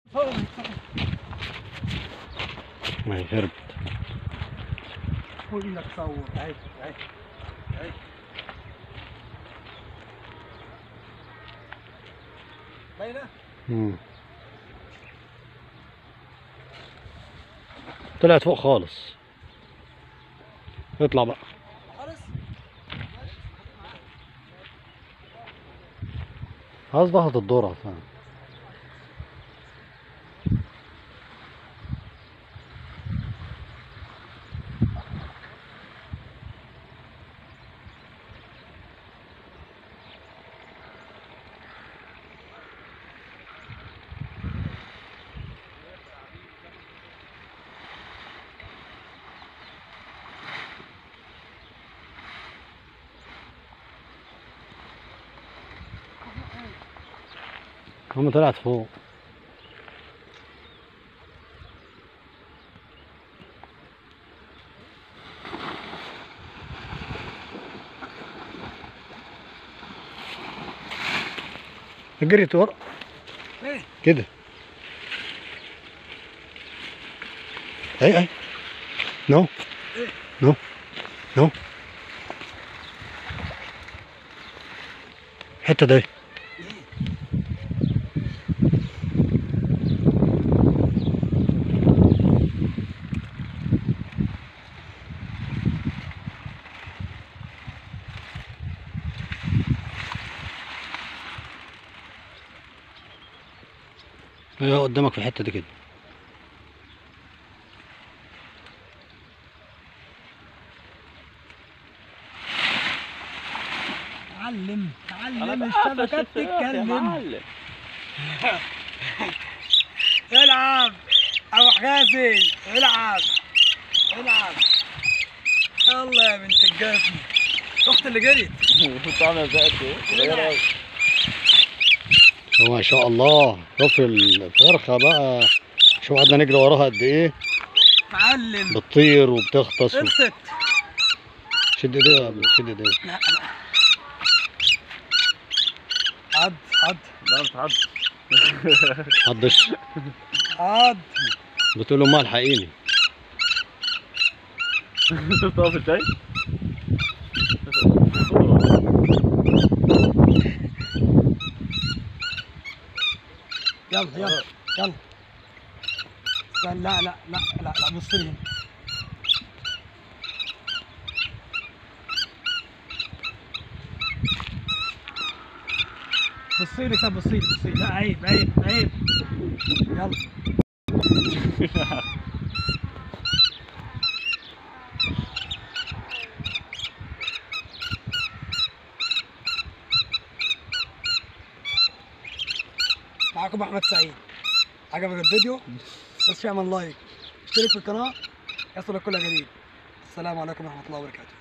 ما هي هرب قول لك صور عيب عيب عيب باينه مم. طلعت فوق خالص اطلع بقى خالص عايز ضغط الدورة فاهم هم طلعت فوق جريت ورا ايه كده اي اي نو إيه؟ نو نو الحته دي ايوه قدامك في الحته دي كده علم علم الشبكه تتكلم العب ابو حجازي العب العب يلا يا بنت الجزم اخت اللي جريت كنت عامل زي ايه؟ هو ما شاء الله شوف الفرخه بقى شوف قعدنا نجري وراها قد ايه معلم بتطير وبتغطس و... خلصت شد ايديها يا ابني شد ايديها لا لا عد عد لا مش عد حدش عد بتقول له ما الحقيني انت بتقف ازاي؟ يلا يلا يلا استنى لا لا لا لا لا بص لي هنا بصي لي طب بصي لي بصي لي لا عيب عيب عيب يلا معاكم احمد سعيد عجبك الفيديو بس اعمل لايك اشترك في القناه يصلك كل جديد السلام عليكم ورحمه الله وبركاته